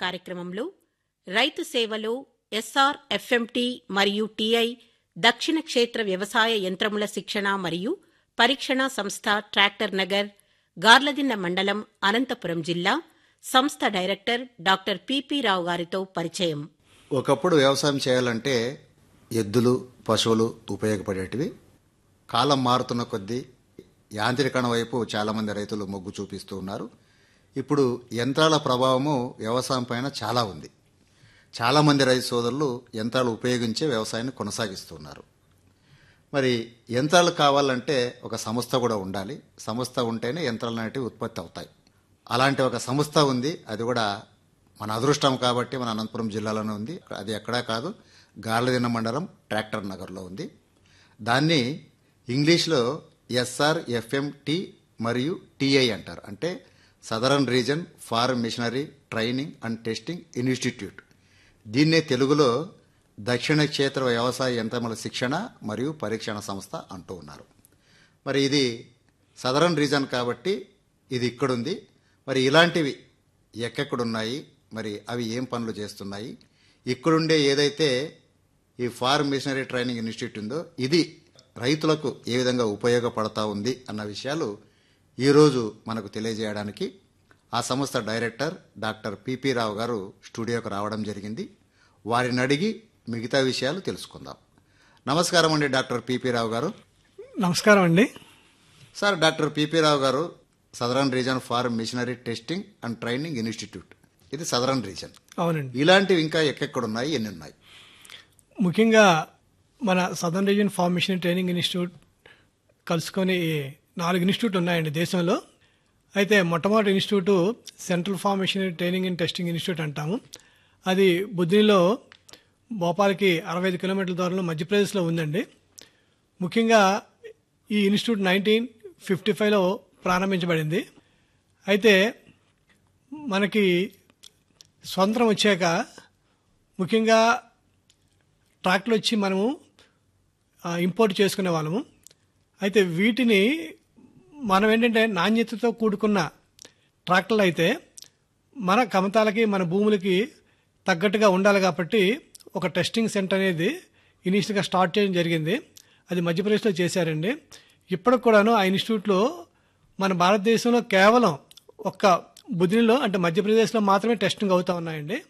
కార్యక్రమంలో రైతు సేవలో ఎస్ఆర్ ఎఫ్ఎంటి మరియు టిఐ దక్షిణ క్షేత్ర వ్యవసాయ యంత్రముల శిక్షణ మరియు పరీక్షణ సంస్థ ట్రాక్టర్ నగర్ గార్లదిన్న మండలం అనంతపురం జిల్లా సంస్థ డైరెక్టర్ డాక్టర్ పిపి రావు గారితో పరిచయం ఒకప్పుడు వ్యవసాయం చేయాలంటే ఎద్దులు పశువులు ఉపయోగపడేటివి కాలం మారుతున్న కొద్దీ యాంత్రీకరణ వైపు చాలామంది రైతులు మొగ్గు చూపిస్తూ ఉన్నారు ఇప్పుడు యంత్రాల ప్రభావము వ్యవసాయం పైన చాలా ఉంది చాలామంది రైతు సోదరులు యంత్రాలు ఉపయోగించే వ్యవసాయాన్ని కొనసాగిస్తున్నారు మరి యంత్రాలు కావాలంటే ఒక సంస్థ కూడా ఉండాలి సంస్థ ఉంటేనే యంత్రాలు అనేటివి ఉత్పత్తి అవుతాయి అలాంటి ఒక సంస్థ ఉంది అది కూడా మన అదృష్టం కాబట్టి మన అనంతపురం జిల్లాలోనే ఉంది అది ఎక్కడా కాదు గార్లదిన్న మండలం ట్రాక్టర్ నగర్లో ఉంది దాన్ని ఇంగ్లీష్లో ఎస్ఆర్ ఎఫ్ఎంటి మరియు టిఐ అంటారు అంటే southern region farm machinery training and testing institute దీన్నే తెలుగులో దక్షిణ క్షేత్ర వ్యవసాయ యంత్రముల శిక్షణ మరియు పరీక్షణ సంస్థ అంటూ ఉన్నారు మరి ఇది సదరన్ రీజన్ కాబట్టి ఇది ఇక్కడుంది మరి ఇలాంటివి ఎక్కడెక్కడున్నాయి మరి అవి ఏం పనులు చేస్తున్నాయి ఇక్కడుండే ఏదైతే ఈ ఫార్మ్ మిషనరీ ట్రైనింగ్ ఇన్స్టిట్యూట్ ఉందో ఇది రైతులకు ఏ విధంగా ఉపయోగపడతా ఉంది అన్న విషయాలు ఈరోజు మనకు తెలియజేయడానికి ఆ సంస్థ డైరెక్టర్ డాక్టర్ పిపి రావు గారు స్టూడియోకి రావడం జరిగింది వారిని అడిగి మిగతా విషయాలు తెలుసుకుందాం నమస్కారం అండి డాక్టర్ పిపి రావు గారు నమస్కారం అండి సార్ డాక్టర్ పిపి రావు గారు southern region farm machinery testing and training institute ఇది సదరన్ రీజన్ అవునండి ఇలాంటివి ఇంకా ఎక్కడెక్కడున్నాయి ఎన్ని ఉన్నాయి ముఖ్యంగా మన southern region formation training institute కలుసుకొని నాలుగు ఇన్స్టిట్యూట్ ఉన్నాయండి దేశంలో అయితే మొట్టమొదటి institute central formation training and testing institute అంటాము అది బుద్ధిలో భోపాల్కి అరవై ఐదు కిలోమీటర్ల దూరంలో మధ్యప్రదేశ్లో ఉందండి ముఖ్యంగా ఈ ఇన్స్టిట్యూట్ నైన్టీన్ ఫిఫ్టీ ఫైవ్లో ప్రారంభించబడింది అయితే మనకి స్వంతం వచ్చాక ముఖ్యంగా ట్రాక్లు వచ్చి మనము ఆ, ఇంపోర్ట్ చేసుకునే వాళ్ళము అయితే వీటిని మనం ఏంటంటే నాణ్యతతో కూడుకున్న ట్రాక్టర్లు అయితే మన కమతాలకి మన భూములకి తగ్గట్టుగా ఉండాలి కాబట్టి ఒక టెస్టింగ్ సెంటర్ అనేది ఇనీషియల్గా స్టార్ట్ చేయడం జరిగింది అది మధ్యప్రదేశ్లో చేశారండి ఇప్పటికి కూడాను ఆ ఇన్స్టిట్యూట్లో మన భారతదేశంలో కేవలం ఒక్క బుద్ధిలో అంటే మధ్యప్రదేశ్లో మాత్రమే టెస్టింగ్ అవుతా ఉన్నాయండి